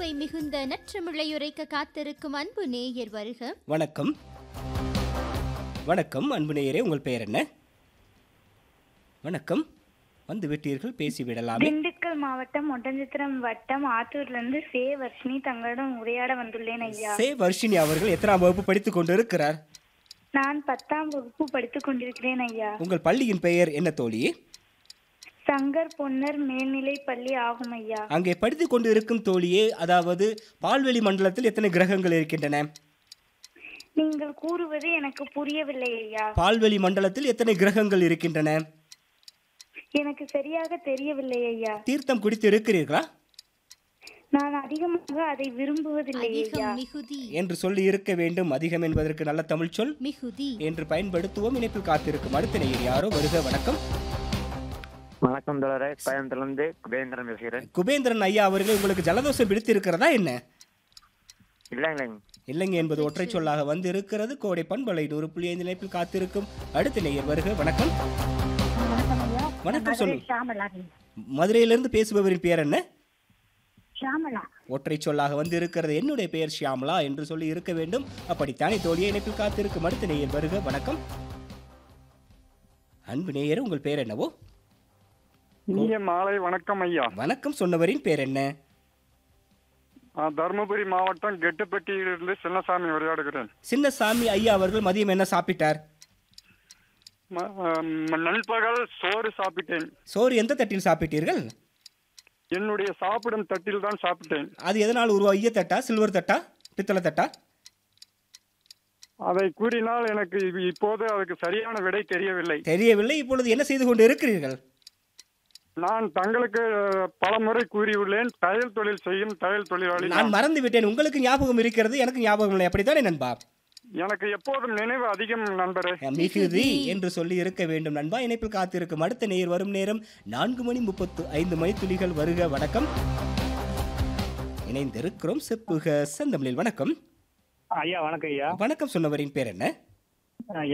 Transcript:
சுவை மிகுந்த நற்றமிழையுரைக்க காத்திருக்கும் அன்பு நேயர் வருக வணக்கம் வணக்கம் அன்பு நேயரே உங்கள் பெயர் என்ன வணக்கம் வந்து விட்டீர்கள் பேசிவிடலாமே திண்டுக்கல் மாவட்டம் ஒட்டஞ்சத்திரம் வட்டம் ஆத்தூர்ல இருந்து சே வர்ஷினி தங்களிடம் உரையாட வந்துள்ளேன் ஐயா சே வர்ஷினி அவர்கள் எத்தனாம் வகுப்பு படித்துக் கொண்டு இருக்கிறார் நான் பத்தாம் வகுப்பு படித்துக் கொண்டிருக்கிறேன் ஐயா உங்கள் பள்ளியின் பெயர் என்ன தோழி சங்கர் பொன்னர் மேல்நிலை பள்ளி ஆகும் ஐயா அங்கே படித்துக் கொண்டு இருக்கும் தோழியே அதாவது பால்வெளி மண்டலத்தில் எத்தனை கிரகங்கள் இருக்கின்றன நீங்கள் கூறுவது எனக்கு புரியவில்லை ஐயா பால்வெளி மண்டலத்தில் எத்தனை கிரகங்கள் இருக்கின்றன எனக்கு சரியாக தெரியவில்லை ஐயா தீர்த்தம் குடித்து இருக்கிறீர்களா நான் அதிகமாக அதை விரும்புவதில்லை ஐயா அதிகம் மிகுதி என்று சொல்லி இருக்க வேண்டும் அதிகம் என்பதற்கு நல்ல தமிழ் சொல் மிகுதி என்று பயன்படுத்துவோம் இணைப்பில் காத்திருக்கும் அடுத்த நேயர் யாரோ வருக வணக்கம் வணக்கம் தோழரே கோயம்புத்தூர்லேருந்து குபேந்திரன் பேசுகிறேன் குபேந்திரன் ஐயா அவர்கள் உங்களுக்கு ஜலதோஷம் பிடித்து இருக்கிறதா என்ன இல்லை இல்லைங்க இல்லைங்க என்பது ஒற்றை சொல்லாக வந்து இருக்கிறது கோடை பண்பலை நூறு புள்ளி ஐந்து இணைப்பில் காத்திருக்கும் அடுத்த நேயர் வருக வணக்கம் வணக்கம் சொல்லு மதுரையிலிருந்து பேசுபவரின் பெயர் என்ன ஒற்றை சொல்லாக வந்து இருக்கிறது என்னுடைய பெயர் ஷியாமலா என்று சொல்லி இருக்க வேண்டும் அப்படித்தானே தோழியை இணைப்பில் காத்திருக்கும் அடுத்த நேயர் வருக வணக்கம் அன்பு நேயர் உங்கள் பெயர் என்னவோ இனிய மாலை வணக்கம் ஐயா வணக்கம் சொன்னவரின் பெயர் என்ன நான் தருமபுரி மாவட்டம் கெட்டுப்பட்டியிலிருந்து சின்னசாமி உரையாடுகிறேன் சின்னசாமி ஐயா அவர்கள் மதியம் என்ன சாப்பிட்டார் ம- ம- நண்பகல் சோறு சாப்பிட்டேன் சோறு எந்த தட்டில் சாப்பிட்டீர்கள் என்னுடைய சாப்பிடும் தட்டில் தான் சாப்பிட்டேன் அது எதனால் உருவாகிய தட்டா சில்வர் தட்டா பித்தளை தட்டா அதை கூறினால் எனக்கு இ- இப்போது அதுக்கு சரியான விடை தெரியவில்லை தெரியவில்லை இப்பொழுது என்ன செய்து கொண்டு இருக்கிறீர்கள் நான் தங்களுக்கு பல முறை கூறியுள்ளேன் தையல் தொழில் செய்யும் தையல் தொழிலாளி நான் நான். மறந்து விட்டேன் உங்களுக்கு ஞாபகம் இருக்கிறது எனக்கு ஞாபகம் இல்லை அப்படித்தானே நண்பா எனக்கு எப்போதும் நினைவு அதிகம் நண்பரே மிகுதி என்று சொல்லி இருக்க வேண்டும் நண்பா இணைப்பில் காத்திருக்கும் அடுத்த நேர் வரும் நேரம் நான்கு மணி முப்பத்து ஐந்து மணி துளிகள் வருக வணக்கம் இணைந்திருக்கிறோம் செப்புக செந்தமிழில் வணக்கம் ஐயா வணக்கம் ஐயா வணக்கம் சொன்னவரின் பேர் என்ன